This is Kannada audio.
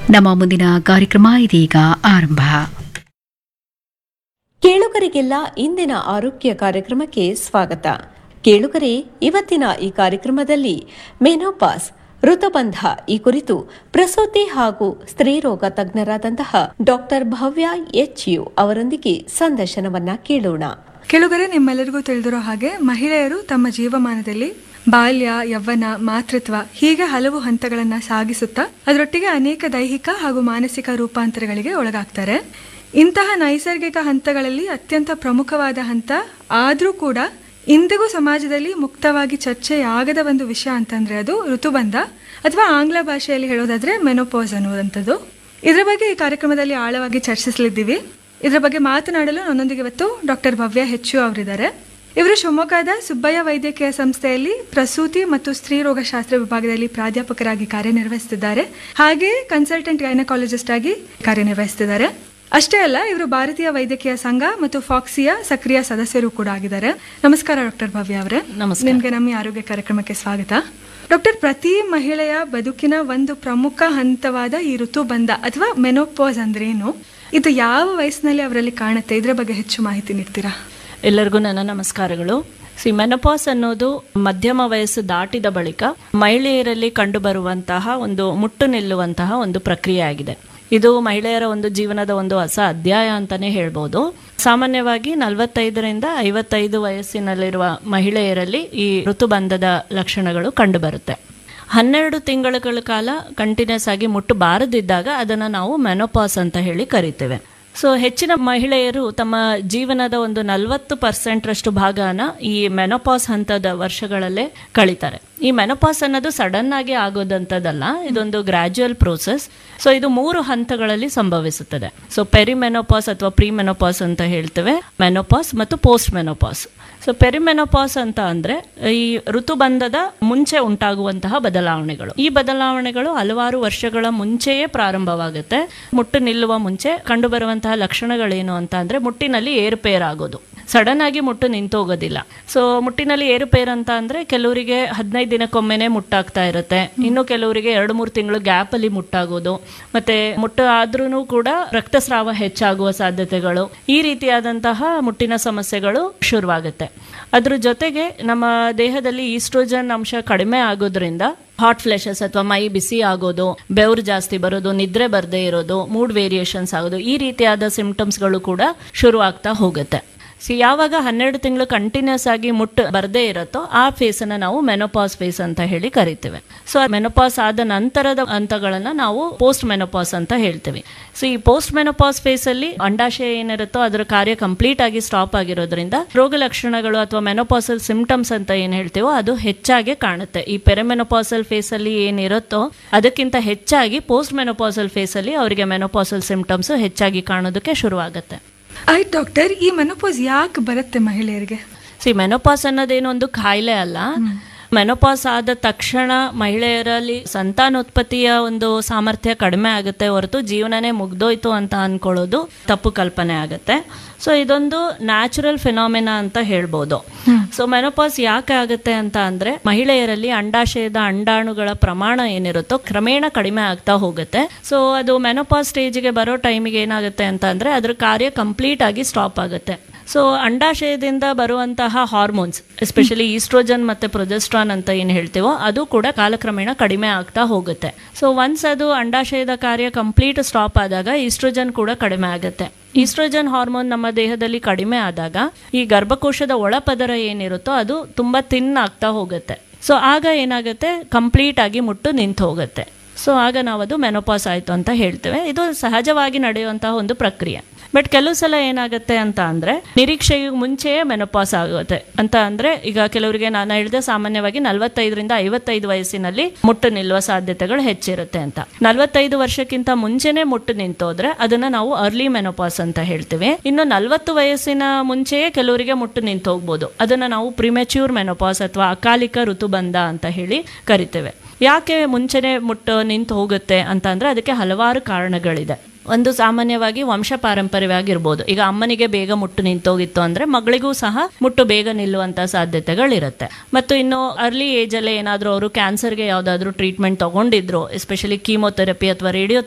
ನಮ್ಮ ಮುಂದಿನ ಕಾರ್ಯಕ್ರಮ ಇದೀಗ ಆರಂಭ ಕೇಳುಗರಿಗೆಲ್ಲ ಇಂದಿನ ಆರೋಗ್ಯ ಕಾರ್ಯಕ್ರಮಕ್ಕೆ ಸ್ವಾಗತ ಕೇಳುಗರೆ ಇವತ್ತಿನ ಈ ಕಾರ್ಯಕ್ರಮದಲ್ಲಿ ಮೆನೋಪಾಸ್ ಋತುಬಂಧ ಈ ಕುರಿತು ಪ್ರಸೂತಿ ಹಾಗೂ ಸ್ತ್ರೀರೋಗ ತಜ್ಞರಾದಂತಹ ಡಾಕ್ಟರ್ ಭವ್ಯ ಎಚ್ ಯು ಅವರೊಂದಿಗೆ ಸಂದರ್ಶನವನ್ನ ಕೇಳೋಣ ಕೆಲವರೆ ನಿಮ್ಮೆಲ್ಲರಿಗೂ ತಿಳಿದಿರೋ ಹಾಗೆ ಮಹಿಳೆಯರು ತಮ್ಮ ಜೀವಮಾನದಲ್ಲಿ ಬಾಲ್ಯ ಯೌವನ ಮಾತೃತ್ವ ಹೀಗೆ ಹಲವು ಹಂತಗಳನ್ನ ಸಾಗಿಸುತ್ತಾ ಅದರೊಟ್ಟಿಗೆ ಅನೇಕ ದೈಹಿಕ ಹಾಗೂ ಮಾನಸಿಕ ರೂಪಾಂತರಗಳಿಗೆ ಒಳಗಾಗ್ತಾರೆ ಇಂತಹ ನೈಸರ್ಗಿಕ ಹಂತಗಳಲ್ಲಿ ಅತ್ಯಂತ ಪ್ರಮುಖವಾದ ಹಂತ ಆದರೂ ಕೂಡ ಇಂದಿಗೂ ಸಮಾಜದಲ್ಲಿ ಮುಕ್ತವಾಗಿ ಚರ್ಚೆಯಾಗದ ಒಂದು ವಿಷಯ ಅಂತಂದ್ರೆ ಅದು ಋತುಬಂಧ ಅಥವಾ ಆಂಗ್ಲ ಭಾಷೆಯಲ್ಲಿ ಹೇಳೋದಾದ್ರೆ ಮೆನೋಪೋಸ್ ಅನ್ನುವಂಥದ್ದು ಇದರ ಬಗ್ಗೆ ಈ ಕಾರ್ಯಕ್ರಮದಲ್ಲಿ ಆಳವಾಗಿ ಚರ್ಚಿಸಲಿದ್ದೀವಿ ಇದರ ಬಗ್ಗೆ ಮಾತನಾಡಲು ನನ್ನೊಂದಿಗೆ ಇವತ್ತು ಡಾಕ್ಟರ್ ಭವ್ಯ ಹೆಚ್ಚು ಅವರಿದ್ದಾರೆ ಇವರು ಶಿವಮೊಗ್ಗದ ಸುಬ್ಬಯ್ಯ ವೈದ್ಯಕೀಯ ಸಂಸ್ಥೆಯಲ್ಲಿ ಪ್ರಸೂತಿ ಮತ್ತು ಸ್ತ್ರೀ ರೋಗಶಾಸ್ತ್ರ ವಿಭಾಗದಲ್ಲಿ ಪ್ರಾಧ್ಯಾಪಕರಾಗಿ ಕಾರ್ಯನಿರ್ವಹಿಸುತ್ತಿದ್ದಾರೆ ಹಾಗೆ ಕನ್ಸಲ್ಟೆಂಟ್ ಗೈನಕಾಲಜಿಸ್ಟ್ ಆಗಿ ಕಾರ್ಯನಿರ್ವಹಿಸುತ್ತಿದ್ದಾರೆ ಅಷ್ಟೇ ಅಲ್ಲ ಇವರು ಭಾರತೀಯ ವೈದ್ಯಕೀಯ ಸಂಘ ಮತ್ತು ಫಾಕ್ಸಿಯ ಸಕ್ರಿಯ ಸದಸ್ಯರು ಕೂಡ ಆಗಿದ್ದಾರೆ ನಮಸ್ಕಾರ ಡಾಕ್ಟರ್ ಭವ್ಯ ಅವರೇ ನಮಸ್ಕಾರ. ನಿಮ್ಗೆ ನಮ್ಮ ಈ ಆರೋಗ್ಯ ಕಾರ್ಯಕ್ರಮಕ್ಕೆ ಸ್ವಾಗತ ಡಾಕ್ಟರ್ ಪ್ರತಿ ಮಹಿಳೆಯ ಬದುಕಿನ ಒಂದು ಪ್ರಮುಖ ಹಂತವಾದ ಈ ಋತುಬಂಧ ಅಥವಾ ಮೆನೋಪಾಸ್ ಅಂದ್ರೇನು ಇದು ಯಾವ ವಯಸ್ಸಿನಲ್ಲಿ ಅವರಲ್ಲಿ ಕಾಣುತ್ತೆ ಇದರ ಬಗ್ಗೆ ಹೆಚ್ಚು ಮಾಹಿತಿ ನೀಡ್ತೀರಾ ಎಲ್ಲರಿಗೂ ನನ್ನ ನಮಸ್ಕಾರಗಳು ಸಿ ಮೆನಪಾಸ್ ಅನ್ನೋದು ಮಧ್ಯಮ ವಯಸ್ಸು ದಾಟಿದ ಬಳಿಕ ಮಹಿಳೆಯರಲ್ಲಿ ಕಂಡುಬರುವಂತಹ ಒಂದು ಮುಟ್ಟು ನಿಲ್ಲುವಂತಹ ಒಂದು ಪ್ರಕ್ರಿಯೆ ಆಗಿದೆ ಇದು ಮಹಿಳೆಯರ ಒಂದು ಜೀವನದ ಒಂದು ಹೊಸ ಅಧ್ಯಾಯ ಅಂತಾನೆ ಹೇಳ್ಬೋದು ಸಾಮಾನ್ಯವಾಗಿ ನಲವತ್ತೈದರಿಂದ ಐವತ್ತೈದು ವಯಸ್ಸಿನಲ್ಲಿರುವ ಮಹಿಳೆಯರಲ್ಲಿ ಈ ಋತುಬಂಧದ ಲಕ್ಷಣಗಳು ಕಂಡುಬರುತ್ತೆ ಹನ್ನೆರಡು ತಿಂಗಳುಗಳ ಕಾಲ ಕಂಟಿನ್ಯೂಸ್ ಆಗಿ ಮುಟ್ಟು ಬಾರದಿದ್ದಾಗ ಅದನ್ನು ನಾವು ಮೆನೋಪಾಸ್ ಅಂತ ಹೇಳಿ ಕರಿತೇವೆ ಸೊ ಹೆಚ್ಚಿನ ಮಹಿಳೆಯರು ತಮ್ಮ ಜೀವನದ ಒಂದು ನಲವತ್ತು ಪರ್ಸೆಂಟ್ರಷ್ಟು ಭಾಗನ ಈ ಮೆನೋಪಾಸ್ ಹಂತದ ವರ್ಷಗಳಲ್ಲೇ ಕಳೀತಾರೆ ಈ ಮೆನೋಪಾಸ್ ಅನ್ನೋದು ಸಡನ್ ಆಗಿ ಆಗೋದಂಥದ್ದಲ್ಲ ಇದೊಂದು ಗ್ರಾಜುವಲ್ ಪ್ರೋಸೆಸ್ ಸೊ ಇದು ಮೂರು ಹಂತಗಳಲ್ಲಿ ಸಂಭವಿಸುತ್ತದೆ ಸೊ ಪೆರಿಮೆನೋಪಾಸ್ ಅಥವಾ ಪ್ರೀ ಮೆನೋಪಾಸ್ ಅಂತ ಹೇಳ್ತೇವೆ ಮೆನೋಪಾಸ್ ಮತ್ತು ಪೋಸ್ಟ್ ಮೆನೋಪಾಸ್ ಸೊ ಪೆರಿಮೆನೋಪಾಸ್ ಅಂತ ಅಂದ್ರೆ ಈ ಋತುಬಂಧದ ಮುಂಚೆ ಉಂಟಾಗುವಂತಹ ಬದಲಾವಣೆಗಳು ಈ ಬದಲಾವಣೆಗಳು ಹಲವಾರು ವರ್ಷಗಳ ಮುಂಚೆಯೇ ಪ್ರಾರಂಭವಾಗುತ್ತೆ ಮುಟ್ಟು ನಿಲ್ಲುವ ಮುಂಚೆ ಕಂಡುಬರುವಂತಹ ಲಕ್ಷಣಗಳೇನು ಅಂತ ಅಂದ್ರೆ ಮುಟ್ಟಿನಲ್ಲಿ ಏರುಪೇರಾಗೋದು ಸಡನ್ ಆಗಿ ಮುಟ್ಟು ನಿಂತೋಗೋದಿಲ್ಲ ಸೊ ಮುಟ್ಟಿನಲ್ಲಿ ಏರುಪೇರು ಅಂತ ಅಂದ್ರೆ ಕೆಲವರಿಗೆ ಹದಿನೈದು ದಿನಕ್ಕೊಮ್ಮೆನೆ ಮುಟ್ಟಾಗ್ತಾ ಇರುತ್ತೆ ಇನ್ನು ಕೆಲವರಿಗೆ ಎರಡು ಮೂರು ತಿಂಗಳು ಗ್ಯಾಪ್ ಅಲ್ಲಿ ಮುಟ್ಟಾಗೋದು ಮತ್ತೆ ಮುಟ್ಟು ಆದ್ರೂ ಕೂಡ ರಕ್ತಸ್ರಾವ ಹೆಚ್ಚಾಗುವ ಸಾಧ್ಯತೆಗಳು ಈ ರೀತಿಯಾದಂತಹ ಮುಟ್ಟಿನ ಸಮಸ್ಯೆಗಳು ಶುರುವಾಗುತ್ತೆ ಅದ್ರ ಜೊತೆಗೆ ನಮ್ಮ ದೇಹದಲ್ಲಿ ಈಸ್ಟ್ರೋಜನ್ ಅಂಶ ಕಡಿಮೆ ಆಗೋದ್ರಿಂದ ಹಾಟ್ ಫ್ಲೆಶಸ್ ಅಥವಾ ಮೈ ಬಿಸಿ ಆಗೋದು ಬೆವರು ಜಾಸ್ತಿ ಬರೋದು ನಿದ್ರೆ ಬರದೇ ಇರೋದು ಮೂಡ್ ವೇರಿಯೇಷನ್ಸ್ ಆಗೋದು ಈ ರೀತಿಯಾದ ಸಿಂಪ್ಟಮ್ಸ್ಗಳು ಕೂಡ ಶುರು ಆಗ್ತಾ ಹೋಗುತ್ತೆ ಸೊ ಯಾವಾಗ ಹನ್ನೆರಡು ತಿಂಗಳು ಕಂಟಿನ್ಯೂಸ್ ಆಗಿ ಮುಟ್ಟು ಬರದೇ ಇರುತ್ತೋ ಆ ಫೇಸ್ ಅನ್ನ ನಾವು ಮೆನೋಪಾಸ್ ಫೇಸ್ ಅಂತ ಹೇಳಿ ಕರಿತೇವೆ ಸೊ ಮೆನೋಪಾಸ್ ಆದ ನಂತರದ ಹಂತಗಳನ್ನ ನಾವು ಪೋಸ್ಟ್ ಮೆನೋಪಾಸ್ ಅಂತ ಹೇಳ್ತೇವೆ ಸೊ ಈ ಪೋಸ್ಟ್ ಮೆನೋಪಾಸ್ ಫೇಸ್ ಅಲ್ಲಿ ಅಂಡಾಶಯ ಏನಿರುತ್ತೋ ಅದರ ಕಾರ್ಯ ಕಂಪ್ಲೀಟ್ ಆಗಿ ಸ್ಟಾಪ್ ಆಗಿರೋದ್ರಿಂದ ರೋಗ ಲಕ್ಷಣಗಳು ಅಥವಾ ಮೆನೋಪಾಸಲ್ ಸಿಂಪ್ಟಮ್ಸ್ ಅಂತ ಏನ್ ಹೇಳ್ತೇವೋ ಅದು ಹೆಚ್ಚಾಗಿ ಕಾಣುತ್ತೆ ಈ ಪೆರೆಮೆನೋಪಾಸಲ್ ಫೇಸ್ ಅಲ್ಲಿ ಏನಿರುತ್ತೋ ಅದಕ್ಕಿಂತ ಹೆಚ್ಚಾಗಿ ಪೋಸ್ಟ್ ಮೆನೋಪಾಸಲ್ ಫೇಸ್ ಅಲ್ಲಿ ಅವರಿಗೆ ಮೆನೋಪಾಸಲ್ ಸಿಂಪ್ಟಮ್ಸ್ ಹೆಚ್ಚಾಗಿ ಕಾಣೋದಕ್ಕೆ ಶುರುವಾಗುತ್ತೆ ಆಯ್ತು ಡಾಕ್ಟರ್ ಈ ಮೆನೋಪಾಸ್ ಯಾಕೆ ಬರುತ್ತೆ ಮಹಿಳೆಯರಿಗೆ ಸಿ ಮೆನೋಪಾಸ್ ಅನ್ನೋದೇನು ಒಂದು ಕಾಯಿಲೆ ಅಲ್ಲ ಮೆನೋಪಾಸ್ ಆದ ತಕ್ಷಣ ಮಹಿಳೆಯರಲ್ಲಿ ಸಂತಾನೋತ್ಪತ್ತಿಯ ಒಂದು ಸಾಮರ್ಥ್ಯ ಕಡಿಮೆ ಆಗುತ್ತೆ ಹೊರತು ಜೀವನನೇ ಮುಗ್ದೋಯ್ತು ಅಂತ ಅನ್ಕೊಳ್ಳೋದು ತಪ್ಪು ಕಲ್ಪನೆ ಆಗುತ್ತೆ ಸೊ ಇದೊಂದು ನ್ಯಾಚುರಲ್ ಫಿನಾಮಿನಾ ಅಂತ ಹೇಳ್ಬೋದು ಸೊ ಮೆನೋಪಾಸ್ ಯಾಕೆ ಆಗುತ್ತೆ ಅಂತ ಅಂದ್ರೆ ಮಹಿಳೆಯರಲ್ಲಿ ಅಂಡಾಶಯದ ಅಂಡಾಣುಗಳ ಪ್ರಮಾಣ ಏನಿರುತ್ತೋ ಕ್ರಮೇಣ ಕಡಿಮೆ ಆಗ್ತಾ ಹೋಗುತ್ತೆ ಸೊ ಅದು ಮೆನೋಪಾಸ್ ಸ್ಟೇಜ್ಗೆ ಬರೋ ಟೈಮಿಗೆ ಏನಾಗುತ್ತೆ ಅಂತ ಅಂದ್ರೆ ಅದ್ರ ಕಾರ್ಯ ಕಂಪ್ಲೀಟ್ ಆಗಿ ಸ್ಟಾಪ್ ಆಗುತ್ತೆ ಸೊ ಅಂಡಾಶಯದಿಂದ ಬರುವಂತಹ ಹಾರ್ಮೋನ್ಸ್ ಎಸ್ಪೆಷಲಿ ಈಸ್ಟ್ರೋಜನ್ ಮತ್ತೆ ಪ್ರೊಜೆಸ್ಟ್ರಾನ್ ಅಂತ ಏನು ಹೇಳ್ತೀವೋ ಅದು ಕೂಡ ಕಾಲಕ್ರಮೇಣ ಕಡಿಮೆ ಆಗ್ತಾ ಹೋಗುತ್ತೆ ಸೊ ಒನ್ಸ್ ಅದು ಅಂಡಾಶಯದ ಕಾರ್ಯ ಕಂಪ್ಲೀಟ್ ಸ್ಟಾಪ್ ಆದಾಗ ಈಸ್ಟ್ರೋಜನ್ ಕೂಡ ಕಡಿಮೆ ಆಗುತ್ತೆ ಈಸ್ಟ್ರೋಜನ್ ಹಾರ್ಮೋನ್ ನಮ್ಮ ದೇಹದಲ್ಲಿ ಕಡಿಮೆ ಆದಾಗ ಈ ಗರ್ಭಕೋಶದ ಒಳಪದರ ಏನಿರುತ್ತೋ ಅದು ತುಂಬಾ ತಿನ್ ಆಗ್ತಾ ಹೋಗುತ್ತೆ ಸೊ ಆಗ ಏನಾಗುತ್ತೆ ಕಂಪ್ಲೀಟ್ ಆಗಿ ಮುಟ್ಟು ನಿಂತು ಹೋಗುತ್ತೆ ಸೊ ಆಗ ನಾವು ಅದು ಮೆನೋಪಾಸ್ ಆಯಿತು ಅಂತ ಹೇಳ್ತೇವೆ ಇದು ಸಹಜವಾಗಿ ನಡೆಯುವಂತಹ ಒಂದು ಪ್ರಕ್ರಿಯೆ ಬಟ್ ಕೆಲವು ಸಲ ಏನಾಗುತ್ತೆ ಅಂತ ಅಂದ್ರೆ ನಿರೀಕ್ಷೆಗೆ ಮುಂಚೆಯೇ ಮೆನೋಪಾಸ್ ಆಗುತ್ತೆ ಅಂತ ಅಂದ್ರೆ ಈಗ ಕೆಲವರಿಗೆ ನಾನು ಹೇಳಿದೆ ಸಾಮಾನ್ಯವಾಗಿ ನಲವತ್ತೈದರಿಂದ ಐವತ್ತೈದು ವಯಸ್ಸಿನಲ್ಲಿ ಮುಟ್ಟು ನಿಲ್ಲುವ ಸಾಧ್ಯತೆಗಳು ಹೆಚ್ಚಿರುತ್ತೆ ಅಂತ ನಲವತ್ತೈದು ವರ್ಷಕ್ಕಿಂತ ಮುಂಚೆನೆ ಮುಟ್ಟು ನಿಂತೋದ್ರೆ ಅದನ್ನ ನಾವು ಅರ್ಲಿ ಮೆನೋಪಾಸ್ ಅಂತ ಹೇಳ್ತೀವಿ ಇನ್ನು ನಲವತ್ತು ವಯಸ್ಸಿನ ಮುಂಚೆಯೇ ಕೆಲವರಿಗೆ ಮುಟ್ಟು ನಿಂತು ಹೋಗ್ಬೋದು ಅದನ್ನ ನಾವು ಪ್ರಿಮೆಚ್ಯೂರ್ ಮೆನೋಪಾಸ್ ಅಥವಾ ಅಕಾಲಿಕ ಋತುಬಂಧ ಅಂತ ಹೇಳಿ ಕರಿತೇವೆ ಯಾಕೆ ಮುಂಚೆನೆ ಮುಟ್ಟು ನಿಂತು ಹೋಗುತ್ತೆ ಅಂತ ಅಂದ್ರೆ ಅದಕ್ಕೆ ಹಲವಾರು ಕಾರಣಗಳಿದೆ ಒಂದು ಸಾಮಾನ್ಯವಾಗಿ ವಂಶ ಪಾರಂಪರ್ಯವಾಗಿರ್ಬೋದು ಈಗ ಅಮ್ಮನಿಗೆ ಬೇಗ ಮುಟ್ಟು ನಿಂತೋಗಿತ್ತು ಅಂದ್ರೆ ಮಗಳಿಗೂ ಸಹ ಮುಟ್ಟು ಬೇಗ ನಿಲ್ಲುವಂತ ಸಾಧ್ಯತೆಗಳಿರುತ್ತೆ ಮತ್ತು ಇನ್ನು ಅರ್ಲಿ ಏಜ್ ಅಲ್ಲೇ ಏನಾದರೂ ಅವರು ಕ್ಯಾನ್ಸರ್ಗೆ ಯಾವ್ದಾದ್ರು ಟ್ರೀಟ್ಮೆಂಟ್ ತಗೊಂಡಿದ್ರು ಎಸ್ಪೆಷಲಿ ಕೀಮೋಥೆರಪಿ ಅಥವಾ ರೇಡಿಯೋ